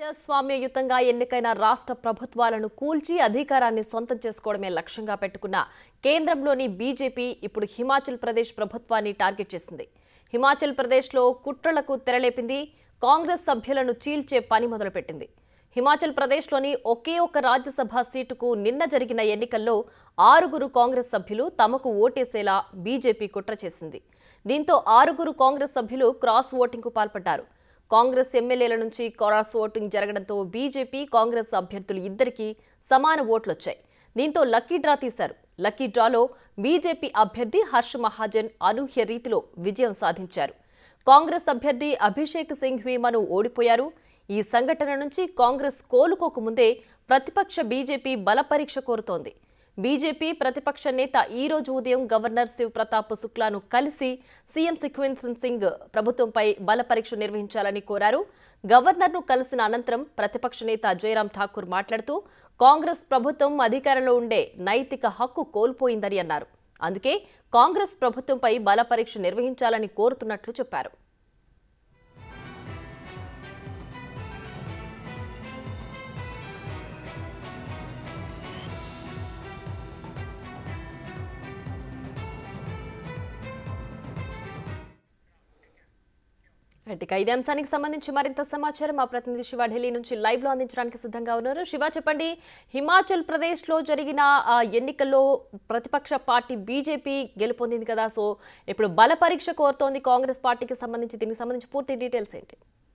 ప్రజాస్వామ్యయుతంగా ఎన్నికైన రాష్ట్ర ప్రభుత్వాలను కూల్చి అధికారాన్ని సొంతం చేసుకోవడమే లక్ష్యంగా పెట్టుకున్న కేంద్రంలోని బీజేపీ ఇప్పుడు హిమాచల్ ప్రదేశ్ ప్రభుత్వాన్ని టార్గెట్ చేసింది హిమాచల్ ప్రదేశ్లో కుట్రలకు తెరలేపింది కాంగ్రెస్ సభ్యులను చీల్చే పని మొదలుపెట్టింది హిమాచల్ ప్రదేశ్లోని ఒకే ఒక రాజ్యసభ సీటుకు నిన్న జరిగిన ఎన్నికల్లో ఆరుగురు కాంగ్రెస్ సభ్యులు తమకు ఓటేసేలా బీజేపీ కుట్ర చేసింది దీంతో ఆరుగురు కాంగ్రెస్ సభ్యులు క్రాస్ ఓటింగ్కు పాల్పడ్డారు కాంగ్రెస్ ఎమ్మెల్యేల నుంచి క్రాస్ ఓటింగ్ జరగడంతో బీజేపీ కాంగ్రెస్ అభ్యర్థులు ఇద్దరికీ సమాన ఓట్లొచ్చాయి దీంతో లక్కీ డ్రా తీశారు లక్కీ డ్రాలో బీజేపీ అభ్యర్థి హర్ష్ మహాజన్ అనూహ్య రీతిలో విజయం సాధించారు కాంగ్రెస్ అభ్యర్థి అభిషేక్ సింఘ్వి మను ఓడిపోయారు ఈ సంఘటన నుంచి కాంగ్రెస్ కోలుకోకముందే ప్రతిపక్ష బీజేపీ బలపరీక్ష కోరుతోంది బీజేపీ ప్రతిపక్ష నేత ఈ రోజు ఉదయం గవర్నర్ శివ్ ప్రతాప్ శుక్లాను కలిసి సీఎం సిక్వెన్సన్ సింగ్ ప్రభుత్వంపై బలపరీక్ష నిర్వహించాలని కోరారు గవర్నర్ను కలిసిన అనంతరం ప్రతిపక్ష నేత జయరాం ఠాకూర్ మాట్లాడుతూ కాంగ్రెస్ ప్రభుత్వం అధికారంలో ఉండే నైతిక హక్కు కోల్పోయిందని అన్నారు అందుకే కాంగ్రెస్ ప్రభుత్వంపై బలపరీక్ష నిర్వహించాలని కోరుతున్నట్లు చెప్పారు రైట్, ఇక ఇదే అంశానికి సంబంధించి మరింత సమాచారం మా ప్రతినిధి శివ ఢిల్లీ నుంచి లైవ్ లో అందించడానికి సిద్ధంగా ఉన్నారు శివ చెప్పండి హిమాచల్ ప్రదేశ్ లో జరిగిన ఆ, ఎన్నికల్లో ప్రతిపక్ష పార్టీ బీజేపీ గెలుపొందింది కదా సో ఇప్పుడు బల పరీక్ష కోరుతోంది కాంగ్రెస్ పార్టీకి సంబంధించి దీనికి సంబంధించి పూర్తి డీటెయిల్స్ ఏంటి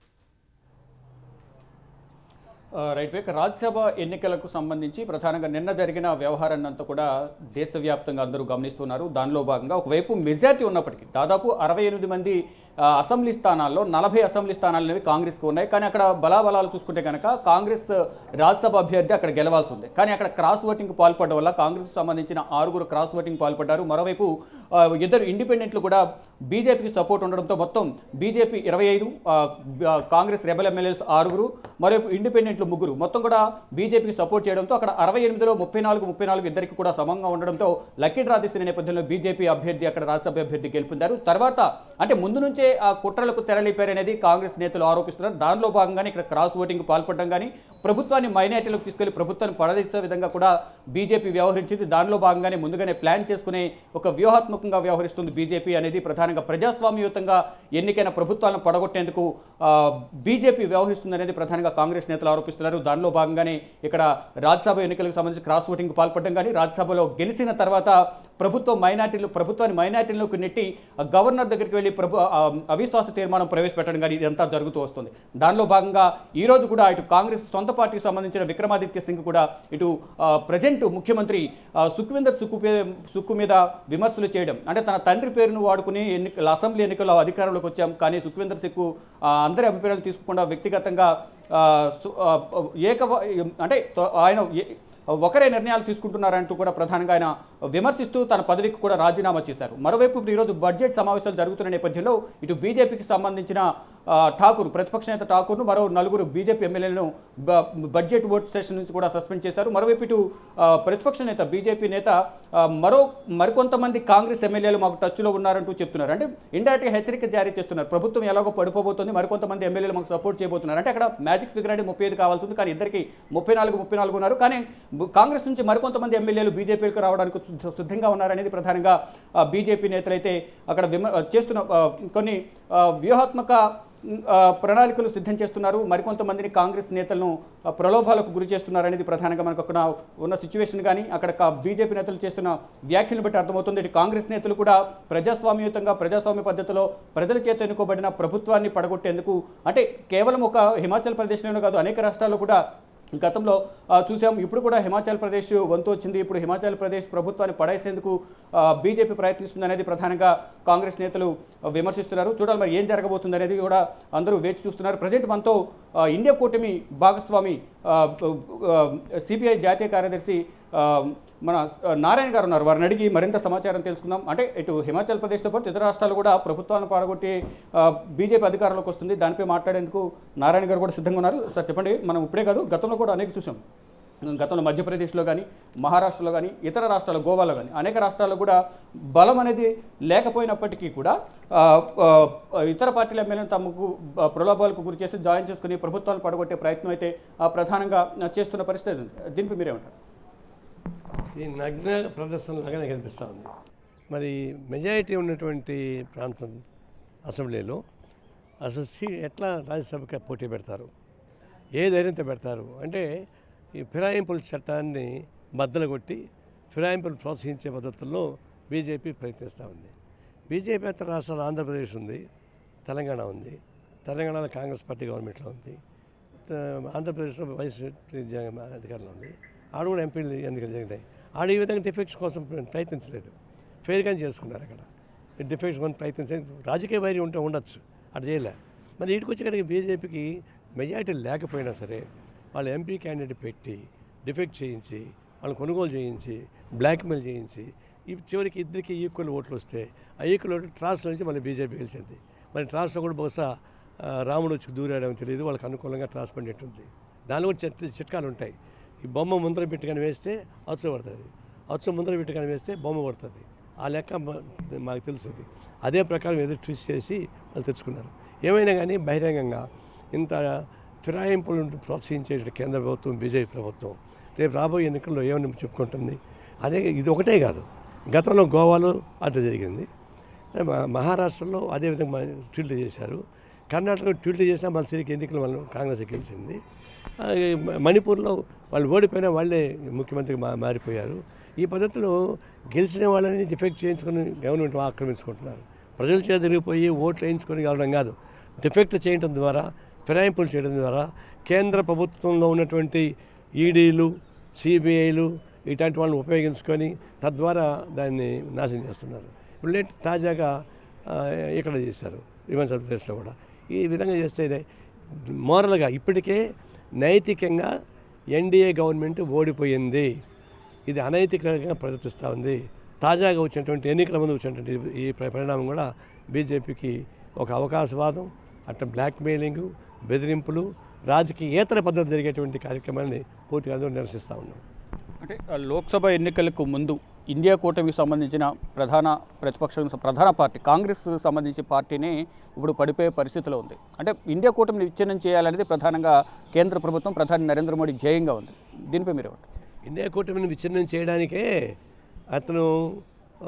ఆ, రైట్ వేక్ రాజ్యసభ ఎన్నికలకు సంబంధించి ప్రధానంగా నిన్న జరిగిన వ్యవహారాన్ని అంతా కూడా దేశవ్యాప్తంగా అందరూ గమనిస్తున్నారు దానిలో భాగంగా ఒకవైపు మెజార్టీ ఉన్నప్పటికీ దాదాపు అరవై ఎనిమిది మంది ఆ, అసెంబ్లీ స్థానాల్లో నలభై అసెంబ్లీ స్థానాలు అనేవి కాంగ్రెస్కి ఉన్నాయి కానీ అక్కడ బలాబలాలు చూసుకుంటే కనుక కాంగ్రెస్ రాజ్యసభ అభ్యర్థి అక్కడ గెలవాల్సి ఉంది కానీ అక్కడ క్రాస్ ఓటింగ్ పాల్పడడం వల్ల కాంగ్రెస్ సంబంధించిన ఆరుగురు క్రాస్ ఓటింగ్ పాల్పడ్డారు మరోవైపు ఆ, ఇద్దరు ఇండిపెండెంట్లు కూడా బీజేపీకి సపోర్ట్ ఉండడంతో మొత్తం బీజేపీ ఇరవై ఐదు కాంగ్రెస్ రెబల్ ఎమ్మెల్యేస్ ఆరుగురు మరోవైపు ఇండిపెండెంట్లు ముగ్గురు మొత్తం కూడా బీజేపీకి సపోర్ట్ చేయడంతో అక్కడ అరవై ఎనిమిదిలో ముప్పై నాలుగు ముప్పై నాలుగు ఇద్దరికి కూడా సమంగా ఉండడంతో లక్కీ డ్రా తీసిన నేపథ్యంలో బీజేపీ అభ్యర్థి అక్కడ రాజ్యసభ అభ్యర్థి గెలుపొందారు తర్వాత అంటే ముందు నుంచే ఆ కుట్రలకు తెరలిపారనేది కాంగ్రెస్ నేతలు ఆరోపిస్తున్నారు దానిలో భాగంగానే ఇక్కడ క్రాస్ ఓటింగ్ పాల్పడడం కానీ ప్రభుత్వాన్ని మైనార్టీలకు తీసుకెళ్లి ప్రభుత్వాన్ని పడదీసే విధంగా కూడా బీజేపీ వ్యవహరించింది దానిలో భాగంగానే ముందుగానే ప్లాన్ చేసుకునే ఒక వ్యూహాత్మకంగా వ్యవహరిస్తుంది బీజేపీ అనేది ప్రధానంగా ప్రజాస్వామ్యయుతంగా ఎన్నికైన ప్రభుత్వాలను పడగొట్టేందుకు ఆ, బీజేపీ వ్యవహరిస్తుంది అనేది ప్రధానంగా కాంగ్రెస్ నేతలు ఆరోపిస్తున్నారు దానిలో భాగంగానే ఇక్కడ రాజ్యసభ ఎన్నికలకు సంబంధించి క్రాస్ ఓటింగ్ పాల్పడడం కానీ రాజ్యసభలో గెలిచిన తర్వాత ప్రభుత్వం మైనార్టీలు ప్రభుత్వాన్ని మైనార్టీలకు నెట్టి ఆ గవర్నర్ దగ్గరికి వెళ్ళి ప్రభు ఆ, అవిశ్వాస తీర్మానం ప్రవేశపెట్టడం కానీ ఇదంతా జరుగుతూ వస్తుంది దానిలో భాగంగా ఈ రోజు కూడా ఇటు కాంగ్రెస్ సొంత పార్టీకి సంబంధించిన విక్రమాదిత్య సింగ్ కూడా ఇటు ప్రజెంట్ ముఖ్యమంత్రి ఆ, సుఖ్వీందర్ సుక్కు పే- సుక్కు మీద విమర్శలు చేయడం అంటే తన తండ్రి పేరును వాడుకుని ఎన్నికల అసెంబ్లీ ఎన్నికల్లో అధికారంలోకి వచ్చాం కానీ సుఖ్వీందర్ సిక్కు ఆ, అందరి అభిప్రాయాలు తీసుకోకుండా వ్యక్తిగతంగా ఆ, సు- ఆ, ఏక అంటే తో- ఆయన ఏ- ఒకరే నిర్ణయాలు తీసుకుంటున్నారంటూ కూడా ప్రధానంగా ఆయన విమర్శిస్తూ తన పదవికి కూడా రాజీనామా చేశారు మరోవైపు ఇప్పుడు ఈరోజు బడ్జెట్ సమావేశాలు జరుగుతున్న నేపథ్యంలో ఇటు బీజేపీకి సంబంధించిన ఆ, ఠాకూర్ ప్రతిపక్ష నేత ఠాకూర్ను మరో నలుగురు బీజేపీ ఎమ్మెల్యేలను బ- బడ్జెట్ ఓట్ సెషన్ నుంచి కూడా సస్పెండ్ చేశారు మరోవైపు ఇటు ఆ, ప్రతిపక్ష నేత బీజేపీ నేత ఆ, మరో మరికొంతమంది కాంగ్రెస్ ఎమ్మెల్యేలు మాకు టచ్లో ఉన్నారంటూ చెప్తున్నారు అంటే ఇండైరెక్ట్గా హెచ్చరిక జారీ చేస్తున్నారు ప్రభుత్వం ఎలాగో పడిపోబోతుంది మరికొంతమంది ఎమ్మెల్యేలు మాకు సపోర్ట్ చేయబోతున్నారు అంటే అక్కడ మ్యాజిక్ ఫిగర్ అంటే ముప్పై ఐదు కావాల్సి ఉంది కానీ ఇద్దరికి ముప్పై నాలుగు ముప్పై నాలుగు ఉన్నారు కానీ బ- కాంగ్రెస్ నుంచి మరికొంతమంది ఎమ్మెల్యేలు బీజేపీకి రావడానికి సిద్ధ- సిద్ధంగా ఉన్నారనేది ప్రధానంగా ఆ, బీజేపీ నేతలైతే అక్కడ విమ చేస్తున్న ఆ, కొన్ని ఆ, వ్యూహాత్మక ఆ, ప్రణాళికలు సిద్ధం చేస్తున్నారు మరికొంతమందిని కాంగ్రెస్ నేతలను ఆ, ప్రలోభాలకు గురి చేస్తున్నారు అనేది ప్రధానంగా మనకు అక్కడ ఉన్న సిచ్యువేషన్ కానీ అక్కడ కా- బీజేపీ నేతలు చేస్తున్న వ్యాఖ్యలను బట్టి అర్థమవుతుంది ఇటు కాంగ్రెస్ నేతలు కూడా ప్రజాస్వామ్యయుతంగా ప్రజాస్వామ్య పద్ధతిలో ప్రజల చేత ఎన్నుకోబడిన ప్రభుత్వాన్ని పడగొట్టేందుకు అంటే కేవలం ఒక హిమాచల్ ప్రదేశ్లోనే కాదు అనేక రాష్ట్రాల్లో కూడా గతంలో ఆ, చూసాం ఇప్పుడు కూడా హిమాచల్ ప్రదేశ్ వంతు వచ్చింది ఇప్పుడు హిమాచల్ ప్రదేశ్ ప్రభుత్వాన్ని పడేసేందుకు ఆ, బీజేపీ ప్రయత్నిస్తుంది అనేది ప్రధానంగా కాంగ్రెస్ నేతలు ఆ, విమర్శిస్తున్నారు చూడాలి మరి ఏం జరగబోతుంది అనేది కూడా అందరూ వేచి చూస్తున్నారు ప్రజెంట్ మనతో ఆ, ఇండియా కూటమి భాగస్వామి సిపిఐ జాతీయ కార్యదర్శి ఆ, మన ఆ, నారాయణ గారు ఉన్నారు వారిని అడిగి మరింత సమాచారం తెలుసుకుందాం అంటే ఇటు హిమాచల్ ప్రదేశ్తో పాటు ఇతర రాష్ట్రాలు కూడా ప్రభుత్వాలను పాడగొట్టి ఆ, బీజేపీ అధికారంలోకి వస్తుంది దానిపై మాట్లాడేందుకు నారాయణ గారు కూడా సిద్ధంగా ఉన్నారు సార్ చెప్పండి మనం ఇప్పుడే కాదు గతంలో కూడా అనేక చూసాం గతంలో మధ్యప్రదేశ్లో కానీ మహారాష్ట్రలో కానీ ఇతర రాష్ట్రాలు గోవాలో కానీ అనేక రాష్ట్రాల్లో కూడా బలం అనేది లేకపోయినప్పటికీ కూడా ఆ, ఆ, ఇతర పార్టీల ఎమ్మెల్యేలను తమకు ఆ, ప్రలోభాలకు గురి చేసి జాయిన్ చేసుకుని ప్రభుత్వాన్ని పడగొట్టే ప్రయత్నం అయితే ఆ, ప్రధానంగా చేస్తున్న పరిస్థితి ఉంది దీనిపై మీరేమంటారు ఇది నగ్న ప్రదర్శన లాగానే కనిపిస్తూ ఉంది మరి మెజారిటీ ఉన్నటువంటి ప్రాంతం అసెంబ్లీలో అసలు సీ ఎట్లా రాజ్యసభకి పోటీ పెడతారు ఏ ధైర్యంతో పెడతారు అంటే ఈ ఫిరాయింపుల చట్టాన్ని బద్దలు కొట్టి ఫిరాయింపులు ప్రోత్సహించే పద్ధతుల్లో బీజేపీ ప్రయత్నిస్తూ ఉంది బీజేపీ ఇతర రాష్ట్రాలు ఆంధ్రప్రదేశ్ ఉంది తెలంగాణ ఉంది తెలంగాణలో కాంగ్రెస్ పార్టీ గవర్నమెంట్లో ఉంది త- ఆంధ్రప్రదేశ్లో వైఎస్ అధికారంలో ఉంది ఆడ కూడా ఎంపీలు ఎన్నికలు జరిగినాయి ఆడ ఈ విధంగా డిఫెక్ట్స్ కోసం ప్రయత్నించలేదు ఫెయిర్గానే చేసుకున్నారు అక్కడ డిఫెక్ట్స్ కోసం ప్రయత్నించలేదు రాజకీయ వైర్యం ఉంటే ఉండొచ్చు అటు చేయలే మరి ఇటుకు వచ్చేకాడికి బీజేపీకి మెజారిటీ లేకపోయినా సరే వాళ్ళ ఎంపీ క్యాండిడేట్ పెట్టి డిఫెక్ట్ చేయించి వాళ్ళని కొనుగోలు చేయించి బ్లాక్మెయిల్ చేయించి ఈ చివరికి ఇద్దరికి ఈక్వల్ ఓట్లు వస్తే ఆ ఈక్వల్ ఓట్లు ట్రాన్స్లో నుంచి మళ్ళీ బీజేపీ గెలిచింది మరి ట్రాన్స్లో కూడా బహుశా ఆ, రాముడు వచ్చి దూరాడని తెలియదు వాళ్ళకి అనుకూలంగా ట్రాన్స్ పడినట్టుంది దానిలో కూడా చిట్ చిట్కాలు ఉంటాయి ఈ బొమ్మ ముందర పెట్టుకొని వేస్తే అచ్చు పడుతుంది అచ్చు ముందర పెట్టుకొని వేస్తే బొమ్మ పడుతుంది ఆ లెక్క మా- మాకు తెలుస్తుంది అదే ప్రకారం ఎదురు ట్విస్ట్ చేసి వాళ్ళు తెచ్చుకున్నారు ఏమైనా కానీ బహిరంగంగా ఇంత ఫిరాయింపులను ప్రోత్సహించే కేంద్ర ప్రభుత్వం బీజేపీ ప్రభుత్వం రేపు రాబోయే ఎన్నికల్లో ఏమని చెప్పుకుంటుంది అదే ఇది ఒకటే కాదు గతంలో గోవాలో అట్లా జరిగింది మ- మహారాష్ట్రలో అదేవిధంగా ట్వీట్ చేశారు కర్ణాటకలో ట్వీట్ చేసినా మన సిరికి ఎన్నికలు వాళ్ళు కాంగ్రెస్ గెలిచింది ఆ, ఈ మ- మణిపూర్లో వాళ్ళు ఓడిపోయినా వాళ్ళే ముఖ్యమంత్రికి మా మారిపోయారు ఈ పద్ధతిలో గెలిచిన వాళ్ళని డిఫెక్ట్ చేయించుకొని గవర్నమెంట్ ఆక్రమించుకుంటున్నారు ప్రజల చేత తిరిగిపోయి ఓట్లు వేయించుకొని గెలవడం కాదు డిఫెక్ట్ చేయడం ద్వారా ఫిరాయింపులు చేయడం ద్వారా కేంద్ర ప్రభుత్వంలో ఉన్నటువంటి ఈడీలు సిబిఐలు ఇట్లాంటి వాళ్ళని ఉపయోగించుకొని తద్వారా దాన్ని నాశనం చేస్తున్నారు ఇప్పుడు లేట్ తాజాగా ఆ, ఇక్కడ చేశారు హిమాచల్ ప్రదేశ్లో కూడా ఈ విధంగా చేస్తే మోరల్గా ఇప్పటికే నైతికంగా ఎన్డీఏ గవర్నమెంట్ ఓడిపోయింది ఇది అనైతికంగా ప్రవర్తిస్తూ ఉంది తాజాగా వచ్చినటువంటి ఎన్నికల ముందు వచ్చినటువంటి ఈ ప- పరిణామం కూడా బీజేపీకి ఒక అవకాశవాదం అట్లా బ్లాక్మెయిలింగ్ బెదిరింపులు రాజకీయేతర పద్ధతి జరిగేటువంటి కార్యక్రమాన్ని పూర్తిగా అందరూ నిరసిస్తూ ఉన్నాం అంటే ఆ, లోక్సభ ఎన్నికలకు ముందు ఇండియా కూటమికి సంబంధించిన ప్రధాన ప్రతిపక్షం ప్రధాన పార్టీ కాంగ్రెస్ సంబంధించి పార్టీని ఇప్పుడు పడిపోయే పరిస్థితిలో ఉంది అంటే ఇండియా కూటమిని విచ్ఛిన్నం చేయాలనేది ప్రధానంగా కేంద్ర ప్రభుత్వం ప్రధాని నరేంద్ర మోడీ ధ్యేయంగా ఉంది దీనిపై మీరు ఏమంటారు? ఇండియా కూటమిని విచ్ఛిన్నం చేయడానికే అతను ఆ,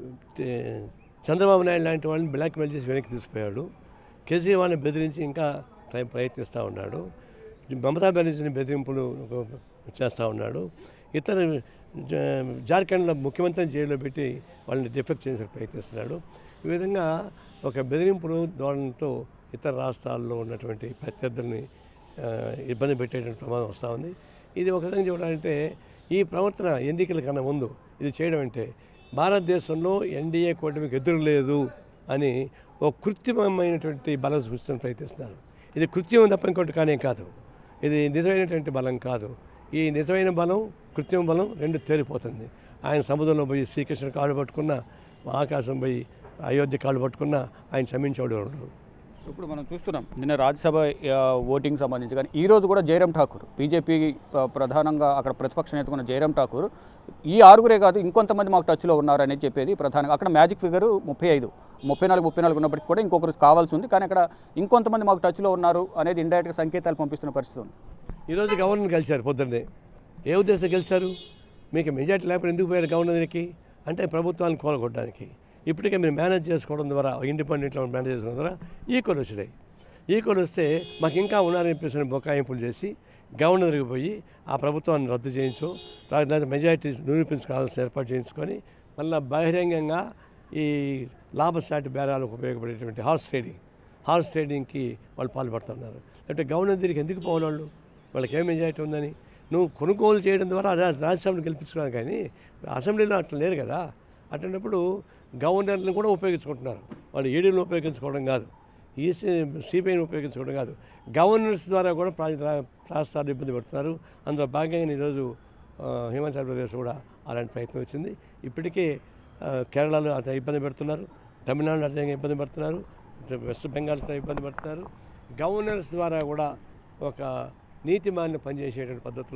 తే- చంద్రబాబు నాయుడు లాంటి వాళ్ళని బ్లాక్మెయిల్ చేసి వెనక్కి తీసుకుపోయాడు కేజ్రీవాల్ని బెదిరించి ఇంకా ట్రై ప్రయత్నిస్తూ ఉన్నాడు మమతా బెనర్జీని బెదిరింపులు చేస్తూ ఉన్నాడు ఇతర జా- జార్ఖండ్లో ముఖ్యమంత్రిని జైల్లో పెట్టి వాళ్ళని డిఫెక్ట్ చేసేందుకు ప్రయత్నిస్తున్నాడు ఈ విధంగా ఒక బెదిరింపులు ధోరణితో ఇతర రాష్ట్రాల్లో ఉన్నటువంటి ప్రత్యర్థుల్ని ఆ, ఇబ్బంది పెట్టేటువంటి ప్రమాదం వస్తూ ఉంది ఇది ఒక విధంగా చూడాలంటే ఈ ప్రవర్తన ఎన్నికల కన్నా ముందు ఇది చేయడం అంటే భారతదేశంలో ఎన్డీఏ కూటమికి ఎదురు లేదు అని ఒక కృత్రిమమైనటువంటి బలం సృష్టించడానికి ప్రయత్నిస్తున్నారు ఇది కృత్రిమం తప్ప ఇంకోటి కానే కాదు ఇది నిజమైనటువంటి బలం కాదు ఈ నిజమైన బలం కృత్రిమ బలం రెండు తేలిపోతుంది ఆయన సముద్రంలో పోయి శ్రీకృష్ణుడు కాళ్ళు పట్టుకున్న ఆకాశం పోయి అయోధ్య కాళ్ళు పట్టుకున్న ఆయన క్షమించేవాడు ఎవరు ఉండరు ఇప్పుడు మనం చూస్తున్నాం నిన్న రాజ్యసభ ఆ, ఓటింగ్ సంబంధించి కానీ ఈ రోజు కూడా జయరాం ఠాకూర్ బీజేపీ ఆ, ప్రధానంగా అక్కడ ప్రతిపక్ష నేత ఉన్న జయరాం ఠాకూర్ ఈ ఆరుగురే కాదు ఇంకొంతమంది మాకు టచ్లో ఉన్నారని చెప్పేది ప్రధానంగా అక్కడ మ్యాజిక్ ఫిగర్ ముప్పై ఐదు ముప్పై నాలుగు ముప్పై నాలుగు ఉన్నప్పటికీ కూడా ఇంకొకరు కావాల్సి ఉంది కానీ అక్కడ ఇంకొంతమంది మాకు టచ్లో ఉన్నారు అనేది ఇండైరెక్ట్గా సంకేతాలు పంపిస్తున్న పరిస్థితి ఉంది ఈరోజు గవర్నర్ గెలిచారు పొద్దున్నే ఏ ఉద్దేశం గెలిచారు మీకు మెజార్టీ లేకపోతే ఎందుకు పోయారు గవర్నర్కి అంటే ప్రభుత్వాన్ని కోలగొట్టడానికి ఇప్పటికే మీరు మేనేజ్ చేసుకోవడం ద్వారా ఇండిపెండెంట్లో మేనేజ్ చేసుకోవడం ద్వారా ఈక్వల్ వచ్చినాయి ఈక్వల్ వస్తే మాకు ఇంకా ఉన్నారని చెప్పేసి బొకాయింపులు చేసి గవర్నర్ దగ్గరికి పోయి ఆ ప్రభుత్వాన్ని రద్దు చేయించు లేదా మెజారిటీ నిరూపించుకోవాల్సిన ఏర్పాటు చేయించుకొని మళ్ళీ బహిరంగంగా ఈ లాభసాటి బేరాలకు ఉపయోగపడేటువంటి హార్స్ ట్రేడింగ్ హార్స్ ట్రేడింగ్కి వాళ్ళు పాల్పడుతున్నారు అంటే గవర్నర్ దగ్గరికి ఎందుకు పోవాలి వాళ్ళు వాళ్ళకి ఏం మెజారిటీ ఉందని నువ్వు కొనుగోలు చేయడం ద్వారా రా- రాజ్యసభను గెలిపించుకున్నావు కానీ అసెంబ్లీలో అట్లా లేరు కదా అటువంటిప్పుడు గవర్నర్ని కూడా ఉపయోగించుకుంటున్నారు వాళ్ళు ఈడీలను ఉపయోగించుకోవడం కాదు ఈ సిబిఐని ఉపయోగించుకోవడం కాదు గవర్నర్స్ ద్వారా కూడా ప్రా- రా- రాష్ట్రాలు ఇబ్బంది పడుతున్నారు అందులో భాగంగా ఈరోజు ఆ, హిమాచల్ ప్రదేశ్ కూడా అలాంటి ప్రయత్నం వచ్చింది ఇప్పటికే ఆ, కేరళలో అంత ఇబ్బంది పెడుతున్నారు తమిళనాడు అదే ఇబ్బంది పడుతున్నారు వెస్ట్ బెంగాల్ ఇబ్బంది పడుతున్నారు గవర్నర్స్ ద్వారా కూడా ఒక నీతిమాన్య పనిచేసేటువంటి పద్ధతుల్లో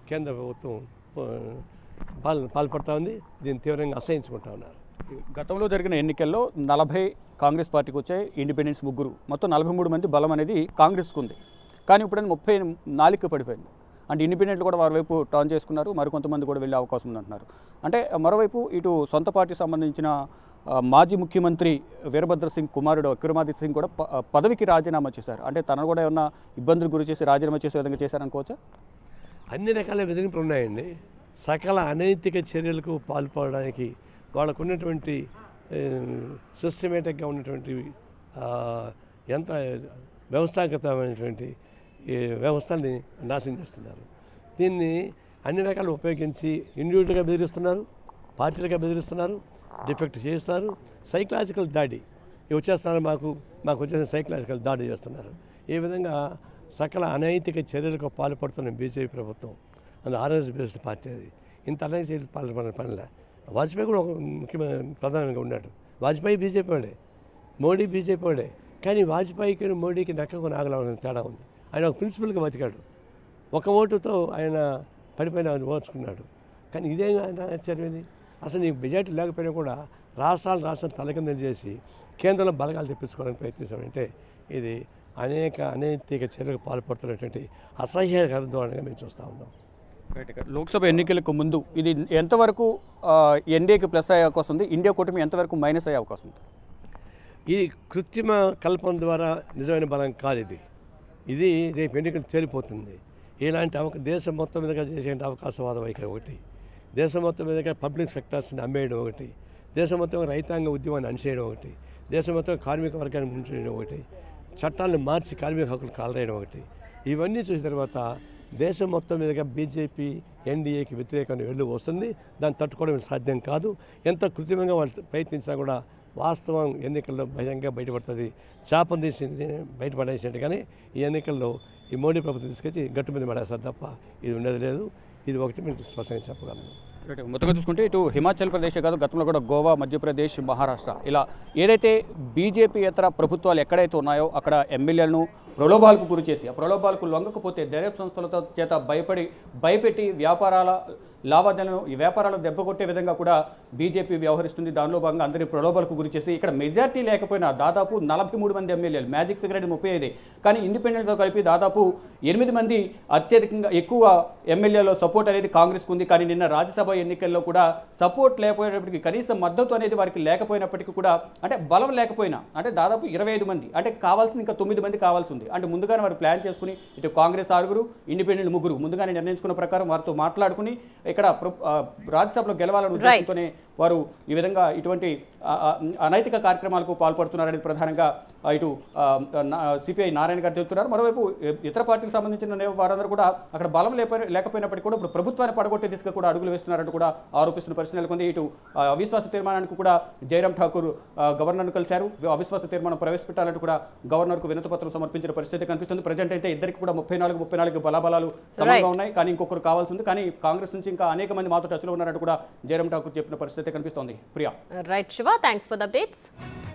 కేంద్ర ప్రభుత్వం ప- పాల్ పాల్పడుతూ ఉంది దీన్ని తీవ్రంగా అసహించుకుంటా ఉన్నారు గతంలో జరిగిన ఎన్నికల్లో నలభై కాంగ్రెస్ పార్టీకి వచ్చాయి ఇండిపెండెన్స్ ముగ్గురు మొత్తం నలభై మూడు మంది బలం అనేది కాంగ్రెస్కు ఉంది కానీ ఇప్పుడు ముప్పై నాలుగు పడిపోయింది అంటే ఇండిపెండెంట్లు కూడా వారి వైపు టర్న్ చేసుకున్నారు మరికొంతమంది కూడా వెళ్ళే అవకాశం ఉంది అంటున్నారు అంటే మరోవైపు ఇటు సొంత పార్టీకి సంబంధించిన ఆ, మాజీ ముఖ్యమంత్రి వీరభద్ర సింగ్ కుమారుడు విక్రమాదిత్య సింగ్ కూడా ప- పదవికి రాజీనామా చేశారు అంటే తను కూడా ఏమన్నా ఇబ్బందులు గురి చేసి రాజీనామా చేసే విధంగా చేశారనుకోవచ్చా అన్ని రకాల బెదిరింపులు ఉన్నాయండి సకల అనైతిక చర్యలకు పాల్పడడానికి వాళ్ళకు ఉన్నటువంటి సిస్టమేటిక్గా ఉన్నటువంటి ఆ, ఎంత వ్యవస్థాగతమైనటువంటి ఈ వ్యవస్థల్ని నాశనం చేస్తున్నారు దీన్ని అన్ని రకాలు ఉపయోగించి ఇండివిజువల్గా బెదిరిస్తున్నారు పార్టీలుగా బెదిరిస్తున్నారు డిఫెక్ట్ చేస్తారు సైకలాజికల్ దాడి ఇవి వచ్చేస్తున్నారు మాకు మాకు వచ్చేసిన సైకలాజికల్ దాడి చేస్తున్నారు ఈ విధంగా సకల అనైతిక చర్యలకు పాల్పడుతున్న బీజేపీ ప్రభుత్వం అది ఆర్ఎస్ బేస్డ్ పార్టీ అది ఇంత అనైతిక చర్యలు పాల్పడిన పనిలే వాజ్పేయి కూడా ఒక ముఖ్యమైన ప్రధానంగా ఉన్నాడు వాజ్పేయి బీజేపీ వాడే మోడీ బీజేపీ వాడే కానీ వాజ్పేయికి మోడీకి నక్కకు నాగలవని తేడా ఉంది ఆయన ఒక ప్రిన్సిపల్గా బతికాడు ఒక ఓటుతో ఆయన పడిపోయిన ఓర్చుకున్నాడు కానీ ఇదే ఆశ్చర్యం ఇది అసలు నీకు మెజార్టీ లేకపోయినా కూడా రాష్ట్రాలు రాష్ట్రం తలకిందలు చేసి కేంద్రంలో బలగాలు తెప్పించుకోవడానికి ప్రయత్నించామంటే ఇది అనేక అనైతిక చర్యలకు పాల్పడుతున్నటువంటి అసహ్యకర ధోరణిగా మేము చూస్తూ ఉన్నాం రైట్ ఇక లోక్సభ ఎన్నికలకు ముందు ఇది ఎంతవరకు ఎన్డీఏకి ప్లస్ అయ్యే అవకాశం ఉంది ఇండియా కూటమి ఎంతవరకు మైనస్ అయ్యే అవకాశం ఉంది ఈ కృత్రిమ కల్పన ద్వారా నిజమైన బలం కాదు ఇది ఇది రేపు ఎన్నికలు తేలిపోతుంది ఇలాంటి అవక దేశం మొత్తం మీదుగా చేసే అవకాశవాద వైఖరి ఒకటి దేశం మొత్తం మీదుగా పబ్లిక్ సెక్టార్స్ని అమ్మేయడం ఒకటి దేశం మొత్తం రైతాంగ ఉద్యమాన్ని అణచేయడం ఒకటి దేశం మొత్తం కార్మిక వర్గాన్ని ముంచేయడం ఒకటి చట్టాలను మార్చి కార్మిక హక్కులు కాలరేయడం ఒకటి ఇవన్నీ చూసిన తర్వాత దేశం మొత్తం మీదుగా బీజేపీ ఎన్డీఏకి వ్యతిరేకంగా వెళ్ళు వస్తుంది దాన్ని తట్టుకోవడం సాధ్యం కాదు ఎంత కృత్రిమంగా వాళ్ళు ప్రయత్నించినా కూడా వాస్తవం ఎన్నికల్లో భయంగా బయటపడుతుంది చాపం తీసి బయటపడేసినట్టుగానే ఈ ఎన్నికల్లో ఈ మోడీ ప్రభుత్వం తీసుకొచ్చి గట్టు మీద పడేస్తారు తప్ప ఇది ఉండేది లేదు ఇది ఒకటి మీరు స్పష్టంగా చెప్పగలను రైట్ మొత్తంగా చూసుకుంటే ఇటు హిమాచల్ ప్రదేశ్ కాదు గతంలో కూడా గోవా మధ్యప్రదేశ్ మహారాష్ట్ర ఇలా ఏదైతే బీజేపీ ఇతర ప్రభుత్వాలు ఎక్కడైతే ఉన్నాయో అక్కడ ఎమ్మెల్యేలను ప్రలోభాలకు గురి చేసి ఆ ప్రలోభాలకు లొంగకపోతే దర్యాప్తు సంస్థలతో చేత భయపడి భయపెట్టి వ్యాపారాల లావాదేవీలను ఈ వ్యాపారాలను దెబ్బకొట్టే విధంగా కూడా బీజేపీ వ్యవహరిస్తుంది దానిలో భాగంగా అందరినీ ప్రలోభాలకు గురి చేసి ఇక్కడ మెజార్టీ లేకపోయినా దాదాపు నలభై మూడు మంది ఎమ్మెల్యేలు మ్యాజిక్ ఫిగర్ అనేది ముప్పై ఐదు కానీ ఇండిపెండెంట్తో కలిపి దాదాపు ఎనిమిది మంది అత్యధికంగా ఎక్కువ ఎమ్మెల్యేలో సపోర్ట్ అనేది కాంగ్రెస్కు ఉంది కానీ నిన్న రాజ్యసభ ఎన్నికల్లో కూడా సపోర్ట్ లేకపోయినప్పటికీ కనీసం మద్దతు అనేది వారికి లేకపోయినప్పటికీ కూడా అంటే బలం లేకపోయినా అంటే దాదాపు ఇరవై ఐదు మంది అంటే కావాల్సింది ఇంకా తొమ్మిది మంది కావాల్సి ఉంది అంటే ముందుగానే వారు ప్లాన్ చేసుకుని ఇటు కాంగ్రెస్ ఆరుగురు ఇండిపెండెంట్ ముగ్గురు ముందుగానే నిర్ణయించుకున్న ప్రకారం వారితో మాట్లాడుకుని ఇక్కడ ప్ర- ఆ, రాజ్యసభలో గెలవాలనే ఉద్దేశంతోనే వారు ఈ విధంగా ఇటువంటి ఆ, ఆ, అనైతిక కార్యక్రమాలకు పాల్పడుతున్నారనేది ప్రధానంగా ఆ, ఇటు సిపిఐ నారాయణ గారు చెబుతున్నారు మరోవైపు ఇ- ఇతర పార్టీలకు సంబంధించిన నే- వారందరూ కూడా అక్కడ బలం లేకపోయి లేకపోయినప్పటికీ కూడా ఇప్పుడు ప్రభుత్వాన్ని పడగొట్టే దిశగా కూడా అడుగులు వేస్తున్నారంటూ కూడా ఆరోపిస్తున్న పరిస్థితి నెలకొంది ఇటు ఆ, అవిశ్వాస తీర్మానానికి కూడా జయరాం ఠాకూర్ ఆ, గవర్నర్ను కలిశారు అవిశ్వాస తీర్మానం ప్రవేశపెట్టాలంటూ కూడా గవర్నర్కు వినతి పత్రం సమర్పించిన పరిస్థితి కనిపిస్తుంది ప్రజెంట్ అయితే ఇద్దరికి కూడా ముప్పై నాలుగు ముప్పై నాలుగు బలాబలాలు సమంగా ఉన్నాయి కానీ ఇంకొకరు కావాల్సి ఉంది కానీ కాంగ్రెస్ నుంచి ఇంకా అనేక మంది మాతో టచ్లో ఉన్నారంటూ కూడా జయరాం ఠాకూర్ చెప్పిన పరిస్థితి కనిపిస్తోంది Priya right Shiva thanks for the updates